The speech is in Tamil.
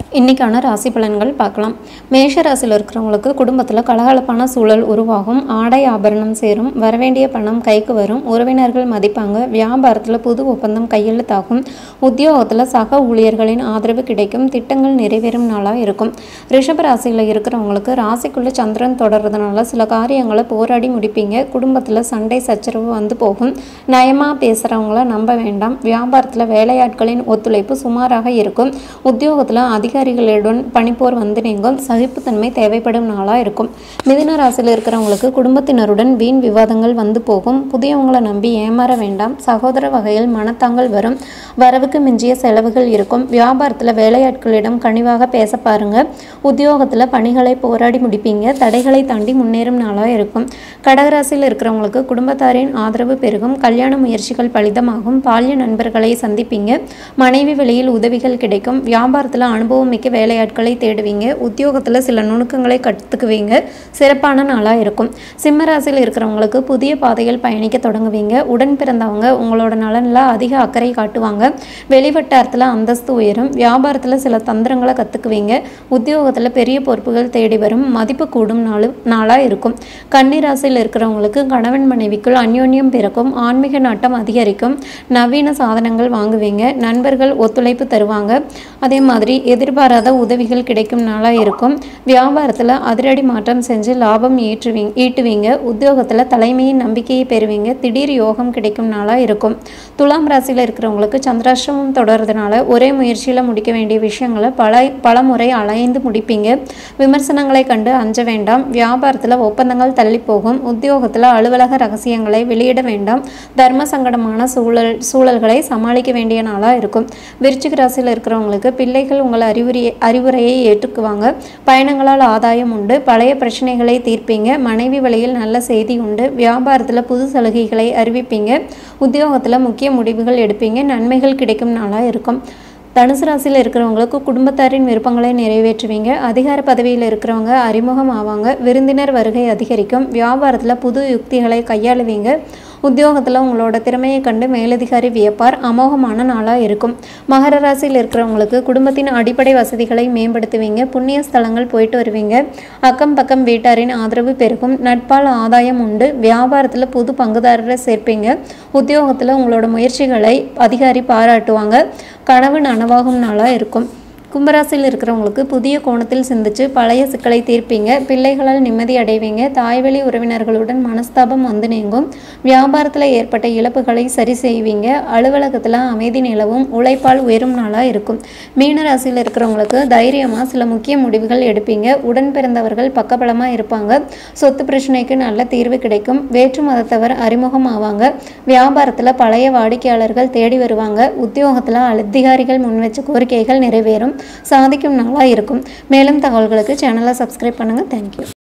இன்றைக்கான ராசி பலன்கள் பார்க்கலாம் மேஷ ராசியில் இருக்கிறவங்களுக்கு குடும்பத்தில் கலகலப்பான சூழல் உருவாகும் ஆடை ஆபரணம் சேரும் வரவேண்டிய பணம் கைக்கு வரும் உறவினர்கள் மதிப்பாங்க வியாபாரத்தில் புது ஒப்பந்தம் கையெழுத்தாகும் உத்தியோகத்தில் சக ஊழியர்களின் ஆதரவு கிடைக்கும் திட்டங்கள் நிறைவேறும் நாளாக இருக்கும் ரிஷப ராசியில் இருக்கிறவங்களுக்கு ராசிக்குள்ளே சந்திரன் தொடர்றதுனால சில காரியங்களை போராடி முடிப்பீங்க குடும்பத்தில் சண்டை சச்சரவு வந்து போகும் நயமாக பேசுகிறவங்கள நம்ப வேண்டாம் வியாபாரத்தில் வேலையாட்களின் ஒத்துழைப்பு சுமாராக இருக்கும் உத்தியோகத்தில் அதிகாரிகளுடன் பணிப்போர் வந்து நீங்கும் சகிப்புத்தன்மை தேவைப்படும் நாளாக இருக்கும் மிதுன ராசியில் இருக்கிறவங்களுக்கு குடும்பத்தினருடன் வீண் விவாதங்கள் வந்து போகும் புதியவங்களை நம்பி ஏமாற வேண்டாம் சகோதர வகையில் மனத்தாங்கள் வரும் வரவுக்கு மிஞ்சிய செலவுகள் இருக்கும் வியாபாரத்தில் வேலையாட்களிடம் கனிவாக பேச பாருங்க உத்தியோகத்தில் பணிகளை போராடி முடிப்பீங்க தடைகளை தாண்டி முன்னேறும் நாளாக இருக்கும் கடகராசியில் இருக்கிறவங்களுக்கு குடும்பத்தாரின் ஆதரவு பெருகும் கல்யாண முயற்சிகள் பலிதமாகும் பால்ய நண்பர்களை சந்திப்பீங்க மனைவி வெளியில் உதவிகள் கிடைக்கும் வியாபாரத்தில் அனுபவம் மிக்க வேலையாட்களை தேடுவீங்க உத்தியோகத்தில் சில நுணுக்கங்களை கற்றுக்குவீங்க சிறப்பான நாளாக இருக்கும் சிம்ம ராசியில் இருக்கிறவங்களுக்கு புதிய பாதையில் பயணிக்க தொடங்குவீங்க உடன் பிறந்தவங்க உங்களோட நலனில் அதிக அக்கறை காட்டுவாங்க வெளிவட்டாரத்தில் அந்தஸ்து உயரும் வியாபாரத்தில் சில தந்திரங்களை கற்றுக்குவீங்க உத்தியோகத்தில் பெரிய பொறுப்புகள் தேடி வரும் மதிப்பு கூடும் நாள் நாளாக இருக்கும் கன்னி ராசியில் இருக்கிறவங்களுக்கு கணவன் மனைவிக்குள் அந்யோன்யம் பிறக்கும் ஆன்மீக நாட்டம் அதிகரிக்கும் நவீன சாதனங்கள் வாங்குவீங்க நண்பர்கள் ஒத்துழைப்பு தருவாங்க அதே மாதிரி எதிர்பாராத உதவிகள் கிடைக்கும் நாளாக இருக்கும் வியாபாரத்தில் அதிரடி மாற்றம் செஞ்சு லாபம் ஈற்றுவீங்க ஈட்டுவீங்க உத்தியோகத்தில் தலைமையின் நம்பிக்கையை பெறுவீங்க திடீர் யோகம் கிடைக்கும் நாளாக இருக்கும் துலாம் ராசியில் இருக்கிறவங்களுக்கு சந்திராஷ்டமம் தொடர்றதுனால ஒரே முயற்சியில் முடிக்க வேண்டிய விஷயங்களை பல பல முறை அலைந்து முடிப்பீங்க விமர்சனங்களை கண்டு அஞ்ச வேண்டாம் வியாபாரத்தில் ஒப்பந்தங்கள் தள்ளி போகும் உத்தியோகத்தில் அலுவலக ரகசியங்களை வெளியிட வேண்டாம் தர்ம சங்கடமான சூழல் சூழல்களை சமாளிக்க வேண்டிய நாளாக இருக்கும் விருச்சிக ராசியில் இருக்கிறவங்களுக்கு பிள்ளைகள் உங்கள் அறிவுரையை அறிவுரையை ஏற்றுக்குவாங்க பயணங்களால் ஆதாயம் உண்டு பழைய பிரச்சனைகளை தீர்ப்பீங்க மனைவி வழியில் நல்ல செய்தி உண்டு வியாபாரத்தில் புது சலுகைகளை அறிவிப்பீங்க உத்தியோகத்தில் முக்கிய முடிவுகள் எடுப்பீங்க நன்மைகள் கிடைக்கும் நாளாக இருக்கும் தனுசு ராசியில் இருக்கிறவங்களுக்கு குடும்பத்தாரின் விருப்பங்களை நிறைவேற்றுவீங்க அதிகார பதவியில் இருக்கிறவங்க அறிமுகம் ஆவாங்க விருந்தினர் வருகை அதிகரிக்கும் வியாபாரத்தில் புது யுக்திகளை கையாளுவீங்க உத்தியோகத்தில் உங்களோட திறமையை கண்டு மேலதிகாரி வியப்பார் அமோகமான நாளாக இருக்கும் மகர ராசியில் இருக்கிறவங்களுக்கு குடும்பத்தின் அடிப்படை வசதிகளை மேம்படுத்துவீங்க புண்ணிய ஸ்தலங்கள் போயிட்டு வருவீங்க அக்கம் பக்கம் வீட்டாரின் ஆதரவு பெருகும் நட்பால் ஆதாயம் உண்டு வியாபாரத்தில் புது பங்குதாரரை சேர்ப்பீங்க உத்தியோகத்தில் உங்களோட முயற்சிகளை அதிகாரி பாராட்டுவாங்க கனவு நனவாகும் நாளாக இருக்கும் கும்பராசியில் இருக்கிறவங்களுக்கு புதிய கோணத்தில் சிந்திச்சு பழைய சிக்கலை தீர்ப்பீங்க பிள்ளைகளால் நிம்மதி அடைவீங்க தாய்வழி உறவினர்களுடன் மனஸ்தாபம் வந்து நீங்கும் வியாபாரத்தில் ஏற்பட்ட இழப்புகளை சரி செய்வீங்க அலுவலகத்தில் அமைதி நிலவும் உழைப்பால் உயரும் நாளாக இருக்கும் மீன ராசியில் இருக்கிறவங்களுக்கு தைரியமாக சில முக்கிய முடிவுகள் எடுப்பீங்க உடன் பிறந்தவர்கள் பக்கபலமாக இருப்பாங்க சொத்து பிரச்சனைக்கு நல்ல தீர்வு கிடைக்கும் வேற்று மதத்தவர் அறிமுகம் ஆவாங்க வியாபாரத்தில் பழைய வாடிக்கையாளர்கள் தேடி வருவாங்க உத்தியோகத்தில் அதிகாரிகள் முன்வச்ச கோரிக்கைகள் நிறைவேறும் சாதிக்கும் நாளாக இருக்கும் மேலும் தகவல்களுக்கு சேனலை சப்ஸ்கிரைப் பண்ணுங்கள் தேங்க்யூ